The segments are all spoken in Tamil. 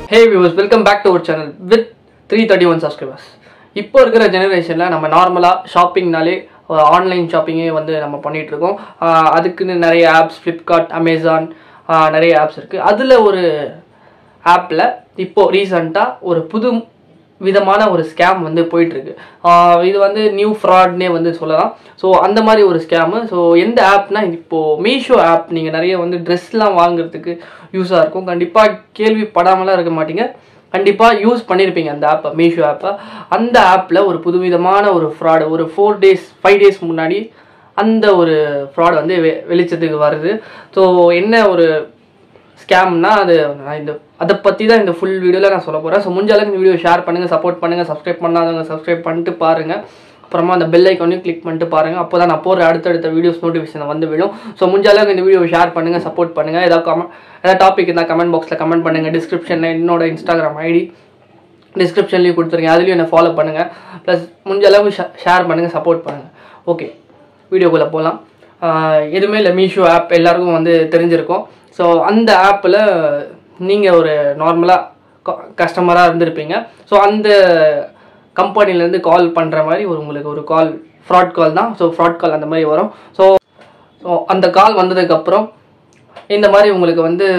hey viewers welcome back to our channel with three thirty one subscribers இப்போ இருக்கிற ஜெனரேஷனில் நம்ம நார்மலாக ஷாப்பிங்னாலே ஆன்லைன் ஷாப்பிங்கே வந்து நம்ம பண்ணிட்டு இருக்கோம் ஆஹ் அதுக்குன்னு நிறைய ஆப்ஸ் ஃப்ளிப்கார்ட் அமேசான் நிறைய ஆப்ஸ் இருக்குது அதில் ஒரு ஆப்பில் இப்போது ரீசண்டாக ஒரு புது விதமான ஒரு ஸ்கேம் வந்து போயிட்டுருக்கு இது வந்து நியூ ஃப்ராட்னே வந்து சொல்லலாம் ஸோ அந்த மாதிரி ஒரு ஸ்கேமு ஸோ எந்த ஆப்னா இப்போது மீஷோ ஆப் நீங்கள் நிறைய வந்து ட்ரெஸ்லாம் வாங்குறதுக்கு யூஸாக இருக்கும் கண்டிப்பாக கேள்விப்படாமலாம் இருக்க மாட்டீங்க கண்டிப்பாக யூஸ் பண்ணியிருப்பீங்க அந்த ஆப்பை மீஷோ ஆப்பை அந்த ஆப்பில் ஒரு புதுவிதமான ஒரு ஃப்ராடு ஒரு ஃபோர் டேஸ் ஃபைவ் டேஸ் முன்னாடி அந்த ஒரு ஃப்ராட் வந்து வெ வெளிச்சத்துக்கு வருது ஸோ என்ன ஒரு ஸ்கேம்னா அது நான் இந்த அதை பற்றி தான் இந்த ஃபுல் வீடியோவில் நான் சொல்ல போகிறேன் ஸோ முடிஞ்ச அளவுக்கு இந்த வீடியோ ஷேர் பண்ணுங்கள் சப்போர்ட் பண்ணுங்கள் சப்ஸ்கிரைப் பண்ணாதவங்க சப்ஸ்கிரைப் பண்ணிட்டு பாருங்கள் அப்புறமா அந்த பெல் ஐக்கானையும் கிளிக் பண்ணிட்டு பாருங்கள் அப்போ தான் நான் போகிற அடுத்தடுத்த வீடியோஸ் நோட்டிஃபிகேஷன் வந்து விடும் ஸோ முடிஞ்ச அளவுக்கு இந்த வீடியோ ஷேர் பண்ணுங்கள் சப்போர்ட் பண்ணுங்கள் ஏதாவது கமெண்ட் ஏதாவது டாபிக் இருந்தால் கமெண்ட் பாக்ஸில் கமெண்ட் பண்ணுங்கள் டிஸ்கிரிப்ஷனில் என்னோட இன்ஸ்டாகிராம் ஐடி டிஸ்கிரிப்ஷன்லேயும் கொடுத்துருக்கேன் அதுலேயும் என்னை ஃபாலோ பண்ணுங்கள் ப்ளஸ் முடிஞ்ச அளவு ஷேர் பண்ணுங்கள் சப்போர்ட் பண்ணுங்கள் ஓகே வீடியோக்குள்ளே போகலாம் எதுவுமே இல்லை மீஷோ ஆப் எல்லாருக்கும் வந்து தெரிஞ்சிருக்கும் ஸோ அந்த ஆப்பில் நீங்கள் ஒரு நார்மலாக கஸ்டமராக இருந்திருப்பீங்க ஸோ அந்த கம்பெனிலேருந்து கால் பண்ணுற மாதிரி ஒரு உங்களுக்கு ஒரு கால் ஃப்ராட் கால் தான் ஸோ ஃப்ராட் கால் அந்த மாதிரி வரும் ஸோ ஸோ அந்த கால் வந்ததுக்கப்புறம் இந்த மாதிரி உங்களுக்கு வந்து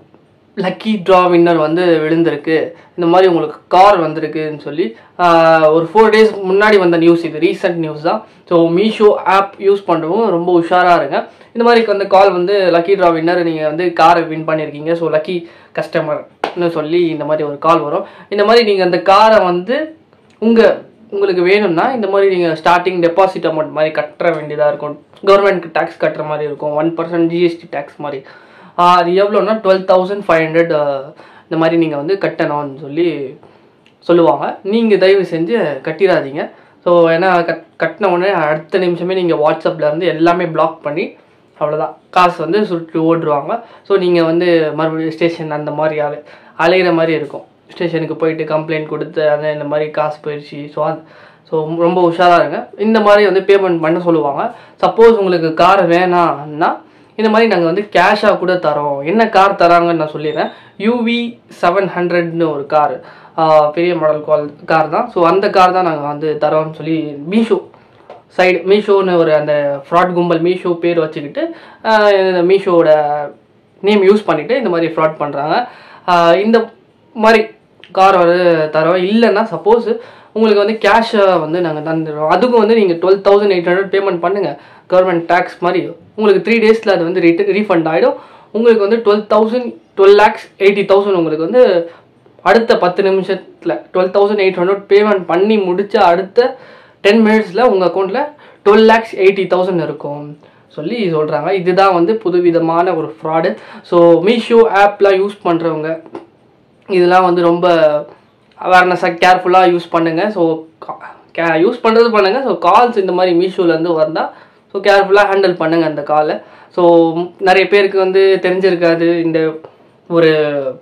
லக்கி ட்ரா வின்னர் வந்து விழுந்திருக்கு இந்த மாதிரி உங்களுக்கு கார் வந்திருக்குன்னு சொல்லி ஆஹ், ஒரு ஃபோர் டேஸ் முன்னாடி வந்த நியூஸ் இது ரீசெண்ட் நியூஸ் தான் ஸோ மீஷோ ஆப் யூஸ் பண்ணுறவங்க ரொம்ப உஷாராக இருங்க இந்த மாதிரி அந்த கால் வந்து லக்கி ட்ரா வின்னர் நீங்கள் வந்து காரை வின் பண்ணியிருக்கீங்க ஸோ லக்கி கஸ்டமர்னு சொல்லி இந்த மாதிரி ஒரு கால் வரும் இந்த மாதிரி நீங்கள் அந்த காரை வந்து உங்கள் உங்களுக்கு வேணும்னா இந்த மாதிரி நீங்கள் ஸ்டார்டிங் டெபாசிட் அமௌண்ட் மாதிரி கட்டுற வேண்டியதாக இருக்கும் கவர்மெண்ட்க்கு டேக்ஸ் கட்டுற மாதிரி இருக்கும் ஒன் பர்சன்ட் ஜிஎஸ்டி டேக்ஸ் மாதிரி ஆஹ் அது எவ்வளோன்னா டுவெல் தௌசண்ட் ஃபைவ் ஹண்ட்ரட் இந்த மாதிரி நீங்கள் வந்து கட்டணும்னு சொல்லி சொல்லுவாங்க நீங்கள் தயவு செஞ்சு கட்டிடாதீங்க ஸோ ஏன்னா கட் கட்டின உடனே அடுத்த நிமிஷமே நீங்கள் வாட்ஸ்அப்பில் இருந்து எல்லாமே பிளாக் பண்ணி அவ்வளோதான் காசு வந்து சுட்டு ஓட்டுருவாங்க ஸோ நீங்கள் வந்து மறுபடியும் ஸ்டேஷன் அந்த மாதிரி அலை அலையிற மாதிரி இருக்கும் ஸ்டேஷனுக்கு போயிட்டு கம்ப்ளைண்ட் கொடுத்து அந்த இந்த மாதிரி காசு போயிடுச்சு ஸோ ஸோ ரொம்ப உஷாராக இருங்க இந்த மாதிரி வந்து பேமெண்ட் பண்ண சொல்லுவாங்க சப்போஸ் உங்களுக்கு கார் வேணாம்னா இந்த மாதிரி நாங்கள் வந்து கேஷாக கூட தரோம் என்ன கார் தராங்கன்னு நான் சொல்லிடுறேன் யூவி செவன் ஹண்ட்ரட்னு ஒரு கார் பெரிய மாடல் கால் கார் தான் ஸோ அந்த கார் தான் நாங்கள் வந்து தரோம்னு சொல்லி மீஷோ சைடு மீஷோன்னு ஒரு அந்த ஃப்ராட் கும்பல் மீஷோ பேர் வச்சுக்கிட்டு ஆஹ் இந்த மீஷோவோட நேம் யூஸ் பண்ணிவிட்டு இந்த மாதிரி ஃப்ராட் பண்ணுறாங்க இந்த மாதிரி கார் வந்து தரோம் இல்லைன்னா சப்போஸ் உங்களுக்கு வந்து கேஷை வந்து நாங்கள் தந்துடுறோம் அதுக்கும் வந்து நீங்கள் twelve thousand eight hundred payment பண்ணுங்கள் கவர்மெண்ட் டேக்ஸ் மாதிரி உங்களுக்கு த்ரீ டேஸில் அது வந்து ரிட்ட ரீஃபண்ட் ஆகிடும் உங்களுக்கு வந்து twelve thousand twelve lakhs eighty thousand உங்களுக்கு வந்து அடுத்த பத்து நிமிஷத்தில் twelve thousand eight hundred payment பண்ணி முடிச்ச அடுத்த டென் மினிட்ஸில் உங்கள் அக்கௌண்ட்டில் டுவெல் லேக்ஸ் எயிட்டி தௌசண்ட் இருக்கும் சொல்லி சொல்கிறாங்க இதுதான் வந்து புதுவிதமான ஒரு ஃப்ராடு ஸோ மீஷோ ஆப்லாம் யூஸ் பண்ணுறவங்க இதெல்லாம் வந்து ரொம்ப அவேர்னஸாக கேர்ஃபுல்லாக யூஸ் பண்ணுங்கள் ஸோ கே யூஸ் பண்ணுறது பண்ணுங்கள் ஸோ கால்ஸ் இந்த மாதிரி மீஷோலேருந்து வந்தால் ஸோ கேர்ஃபுல்லாக ஹேண்டில் பண்ணுங்கள் அந்த காலை ஸோ நிறைய பேருக்கு வந்து தெரிஞ்சிருக்காது இந்த ஒரு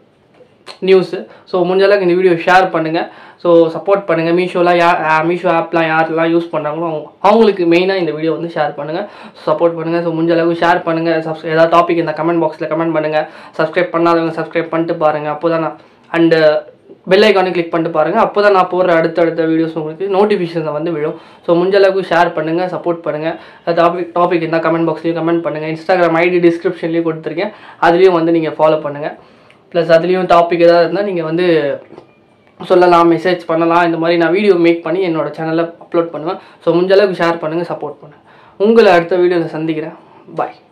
நியூஸு ஸோ முடிஞ்ச அளவுக்கு இந்த வீடியோ ஷேர் பண்ணுங்கள் ஸோ சப்போர்ட் பண்ணுங்கள் மீஷோலாம் யார் மீஷோ ஆப்லாம் யாரெல்லாம் யூஸ் பண்ணுறாங்களோ அவங்க அவங்களுக்கு மெயினாக இந்த வீடியோ வந்து ஷேர் பண்ணுங்கள் சப்போர்ட் பண்ணுங்கள் ஸோ முடிஞ்ச அளவுக்கு ஷேர் பண்ணுங்கள் சப்ஸ் ஏதாவது டாபிக் இந்த கமெண்ட் பாக்ஸில் கமெண்ட் பண்ணுங்கள் சப்ஸ்கிரைப் பண்ணாதவங்க சப்ஸ்கிரைப் பண்ணிட்டு பாருங்கள் அப்போ தான் நான் அண்டு பெல் ஐக்கானே கிளிக் பண்ணிட்டு பாருங்கள் அப்போ தான் நான் போடுற அடுத்தடுத்த வீடியோஸ் உங்களுக்கு நோட்டிஃபிகேஷன் வந்து விழும் ஸோ முடிஞ்ச அளவுக்கு ஷேர் பண்ணுங்கள் சப்போர்ட் பண்ணுங்கள் டாபிக் டாபிக் இருந்தால் கமெண்ட் பாக்ஸ்லேயும் கமெண்ட் பண்ணுங்கள் இன்ஸ்டாகிராம் ஐடி டிஸ்கிரிப்ஷன்லேயும் கொடுத்துருக்கேன் அதுலேயும் வந்து நீங்கள் ஃபாலோ பண்ணுங்கள் ப்ளஸ் அதுலேயும் டாபிக் ஏதாவது இருந்தால் நீங்கள் வந்து சொல்லலாம் மெசேஜ் பண்ணலாம் இந்த மாதிரி நான் வீடியோ மேக் பண்ணி என்னோட சேனலில் அப்லோட் பண்ணுவேன் ஸோ முடிஞ்ச அளவுக்கு ஷேர் பண்ணுங்கள் சப்போர்ட் பண்ணுங்கள் உங்களை அடுத்த வீடியோவில் சந்திக்கிறேன் பாய்